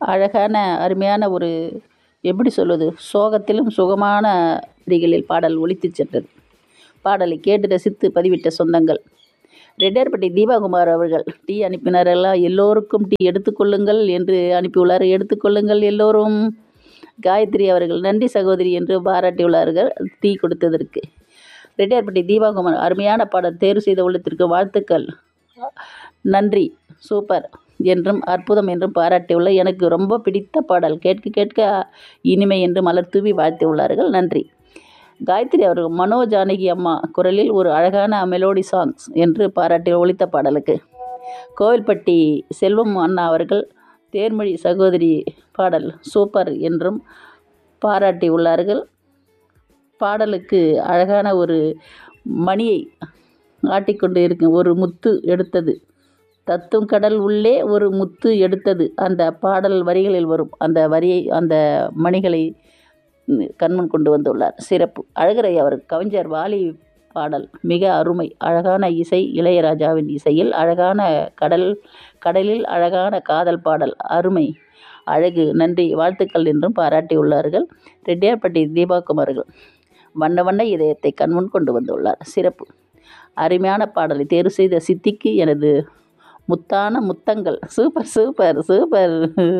அழகான அருமையான ஒரு எப்படி சொல்வது சோகத்திலும் சுகமான வரிகளில் பாடல் ஒலித்துச் சென்றது பாடலை கேட்டு ரசித்து பதிவிட்ட சொந்தங்கள் ரெட்டியார்பட்டி தீபாகுமார் அவர்கள் டீ அனுப்பினார் எல்லாம் எல்லோருக்கும் டீ எடுத்துக்கொள்ளுங்கள் என்று அனுப்பியுள்ளார் எடுத்துக்கொள்ளுங்கள் எல்லோரும் காயத்ரி அவர்கள் நன்றி சகோதரி என்று பாராட்டியுள்ளார்கள் டீ கொடுத்ததற்கு ரெட்டியார்பட்டி தீபாகுமார் அருமையான பாடல் தேர்வு செய்த உள்ளத்திற்கு வாழ்த்துக்கள் நன்றி சூப்பர் என்றும் அற்புதம் என்றும் பாராட்டியுள்ள எனக்கு ரொம்ப பிடித்த பாடல் கேட்க கேட்க இனிமை என்று மலர் தூவி வாழ்த்தியுள்ளார்கள் நன்றி காயத்ரி அவர்கள் மனோ ஜானகி அம்மா குரலில் ஒரு அழகான மெலோடி சாங்ஸ் என்று பாராட்டி ஒலித்த பாடலுக்கு கோவில்பட்டி செல்வம் அண்ணா அவர்கள் தேர்மொழி சகோதரி பாடல் சூப்பர் என்றும் பாராட்டி உள்ளார்கள் பாடலுக்கு அழகான ஒரு மணியை ஆட்டிக்கொண்டு இருக்கும் ஒரு முத்து எடுத்தது தத்தும் கடல் உள்ளே ஒரு முத்து எடுத்தது அந்த பாடல் வரிகளில் வரும் அந்த வரியை அந்த மணிகளை கண்முன் கொண்டு வந்துள்ளார் சிறப்பு அழகரை அவர் கவிஞர் வாலி பாடல் மிக அருமை அழகான இசை இளையராஜாவின் இசையில் அழகான கடல் கடலில் அழகான காதல் பாடல் அருமை அழகு நன்றி வாழ்த்துக்கள் என்றும் பாராட்டியுள்ளார்கள் ரெட்டியார்பட்டி தீபாகுமார்கள் வண்ண வண்ண இதயத்தை கண்முன் கொண்டு வந்துள்ளார் சிறப்பு அருமையான பாடலை தேர்வு செய்த சித்திக்கு எனது முத்தான முத்தங்கள் சூப்பர் சூப்பர் சூப்பர்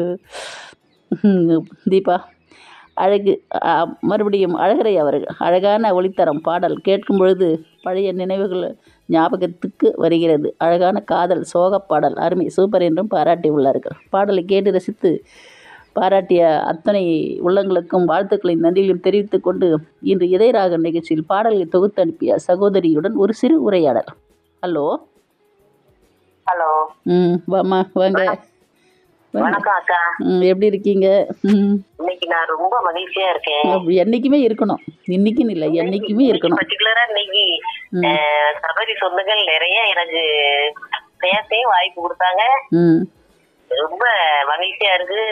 தீபா அழகு மறுபடியும் அழகரை அவர்கள் அழகான ஒளித்தரம் பாடல் கேட்கும் பொழுது பழைய நினைவுகள் ஞாபகத்துக்கு வருகிறது அழகான காதல் சோக பாடல் அருமை சூப்பர் என்றும் பாராட்டி உள்ளார்கள் பாடலை கேட்டு ரசித்து பாராட்டிய அத்தனை உள்ளங்களுக்கும் வாழ்த்துக்களை நன்றியிலும் தெரிவித்துக் கொண்டு இன்று இதயராக நிகழ்ச்சியில் பாடல்களை தொகுத்து அனுப்பிய சகோதரியுடன் ஒரு சிறு உரையாடல் ஹலோ ஹலோ ம் வாம்மா வாங்க வணக்கம் அக்கா ம் எப்படி இருக்கீங்க ம் இன்னைக்கு நான் ரொம்ப மகிழ்ச்சியா இருக்கேன் அப்ப என்னைக்குமே இருக்கணும் இன்னைக்குன்னு இல்லை என்னைக்குமே இருக்கணும் பர்டிகுலரா இன்னைக்கு அஹ், சபரி சொந்தங்கள் நிறைய எனக்கு பேசவே வாய்ப்பு கொடுத்தாங்க ம் ரொம்ப மகிழ்ச்சியா இருக்கு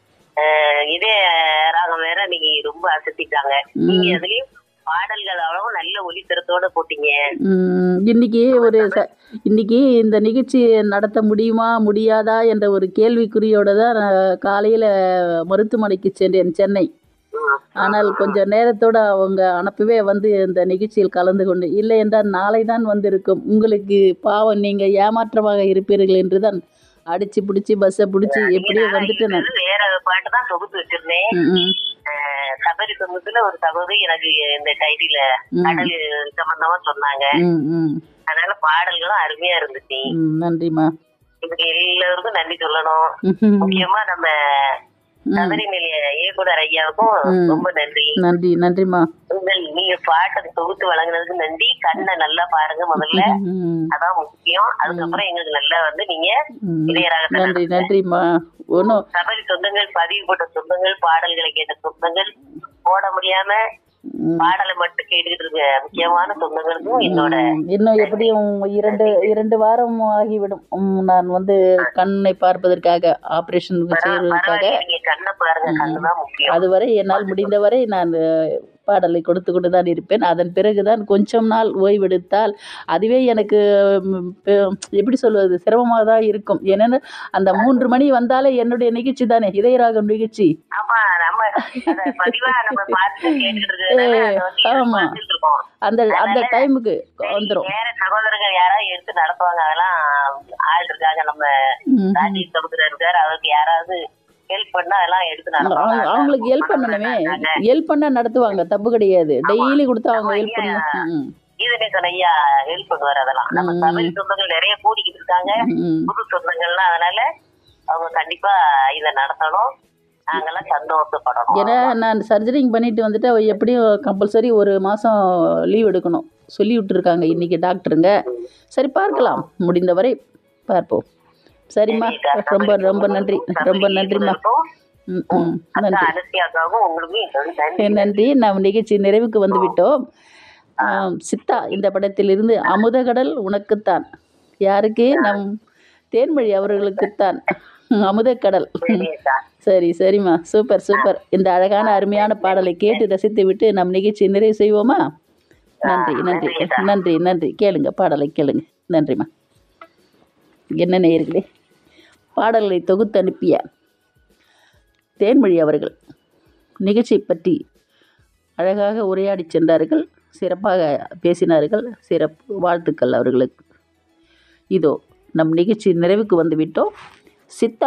அஹ், இதே ராகம் வேற இன்னைக்கு ரொம்ப அசத்திட்டாங்க நீங்க அதுலயும் பாடல்கள் அவ்வளவு நல்ல ஒளித்தரத்தோட போட்டீங்க ம், இன்னைக்கு ஒரு ச இன்னைக்கு இந்த நிகழ்ச்சி நடத்த முடியுமா முடியாதா என்ற ஒரு கேள்விக்குறியோட தான் நான் காலையில் மருத்துவமனைக்கு சென்றேன் சென்னை ஆனால் கொஞ்சம் நேரத்தோட அவங்க அனுப்பவே வந்து இந்த நிகழ்ச்சியில் கலந்து கொண்டு இல்லை என்றால் நாளை தான் வந்திருக்கும் உங்களுக்கு பாவம் நீங்கள் ஏமாற்றமாக இருப்பீர்கள் என்று தான் அடிச்சு பிடிச்சி பஸ்ஸை பிடிச்சி எப்படியோ வந்துட்டு நான் இது வேற பாட்டு தான் தொகுத்து வச்சிருந்தேன் ம், ம், அஹ், சபரி சொந்தத்துல ஒரு சகோதரி எனக்கு இந்த டைட்டில ம். கடல் சம்பந்தமா சொன்னாங்க ம் ம் அதனால பாடல்களும் அருமையா இருந்துச்சு ம் நன்றிம்மா இதுக்கு எல்லாருக்கும் நன்றி சொல்லணும் ம், முக்கியமா நம்ம ம். சபரி நிலைய இயக்குனர் ஐயாவுக்கும் ம். ரொம்ப நன்றி நன்றி நன்றிம்மா உங்கள் நீங்க பாட்டை தொகுத்து வழங்குனதுக்கு நன்றி கண்ணை நல்லா பாருங்க முதல்ல ம், அதான் முக்கியம் அதுக்கப்புறம் எங்களுக்கு நல்லா வந்து நீங்க ம். இளையராக நன்றி நன்றிம்மா ஒன்றும் சபரி சொந்தங்கள் பதிவு போட்ட சொந்தங்கள் பாடல்களை கேட்ட சொந்தங்கள் போட முடியாம பாடலை மட்டும் கேட்டுக்கிட்டு இருக்க முக்கியமான சொந்தங்களுக்கும் என்னோட இன்னும் எப்படியும் இரண்டு இரண்டு வாரம் ஆகிவிடும் ம், நான் வந்து கண்ணை பார்ப்பதற்காக ஆபரேஷன் செய்வதற்காக பரவாயில்ல நீங்க கண்ணை பாருங்க கண்ணுதான் முக்கியம் அதுவரை என்னால் முடிந்தவரை நான் அஹ், பாடலை கொடுத்து கொண்டு தான் இருப்பேன் அதன் பிறகுதான் கொஞ்சம் நாள் ஓய்வெடுத்தால் அதுவே எனக்கு ம், பெ- எப்படி சொல்வது சிரமமாக தான் இருக்கும் ஏன்னா அந்த மூன்று மணி வந்தாலே என்னுடைய நிகழ்ச்சி தானே இதயராகம் நிகழ்ச்சி ஆமா நம்ம அத பதிவா நம்ம பார்த்து கேட்டுக்கிட்டு இருக்கிறதுனால அதை வந்து ஆமா. பார்த்துட்டு இருக்கோம். அந்த அந்த டைமுக்கு வந்துடும் வேற சகோதரர்கள் யாராவது எடுத்து நடத்துவாங்க அதெல்லாம் ஆள் இருக்காங்க நம்ம ராஜீவ் சமுத்திரம் இருக்காரு அவருக்கு யாராவது ஹெல்ப் பண்ணா அதெல்லாம் எடுத்து நடத்துவாங்க அவங்களுக்கு ஹெல்ப் பண்ணணுமே ஹெல்ப் பண்ணா நடத்துவாங்க தப்பு கிடையாது டெய்லி கொடுத்து அவங்க ஹெல்ப் பண்ண ம் கீதநேசன் ஐயா ஹெல்ப் பண்ணுவாரு அதெல்லாம் நம்ம ம். தமிழ் சொந்தங்கள் நிறைய கூடிக்கிட்டு இருக்காங்க ம் புது சொந்தங்கள்லாம் அதனால அவங்க கண்டிப்பா இத நடத்தணும் நாங்கெல்லாம் சந்தோஷப்படணும் ஏன்னா நான் சர்ஜரிங் பண்ணிட்டு வந்துட்டு அவ எப்படியும் கம்பல்சரி ஒரு மாதம் லீவ் எடுக்கணும் சொல்லி விட்டுருக்காங்க இன்னைக்கு டாக்டருங்க சரி பார்க்கலாம் முடிந்தவரை பார்ப்போம் சரிம்மா ரொம்ப ரொம்ப நன்றி ரொம்ப நன்றிம்மா ம் ம் நன்றி அனுசியாக்காகவும் உங்களுக்கும் என்னோட நன்றி நன்றி நாம் நிகழ்ச்சி நிறைவுக்கு வந்து விட்டோம் ஆம், சித்தா இந்த படத்திலிருந்து அமுதகடல் உனக்குத்தான் யாருக்கு நம் தேன்மொழி அவர்களுக்குத்தான் அமுதக்கடல் சரிக்கா. சரி சரிம்மா சூப்பர் சூப்பர் இந்த அழகான அருமையான பாடலை கேட்டு ரசித்து விட்டு நம் நிகழ்ச்சி நிறைவு செய்வோமா நன்றி நன்றி நன்றி நன்றி கேளுங்க பாடலை கேளுங்க நன்றிம்மா என்ன நேயர்களே பாடல்களை தொகுத்து அனுப்பிய தேன்மொழி அவர்கள் நிகழ்ச்சியை பற்றி அழகாக உரையாடி சென்றார்கள் சிறப்பாக பேசினார்கள் சிறப்பு வாழ்த்துக்கள் அவர்களுக்கு இதோ நம் நிகழ்ச்சி நிறைவுக்கு வந்துவிட்டோம் சித்தா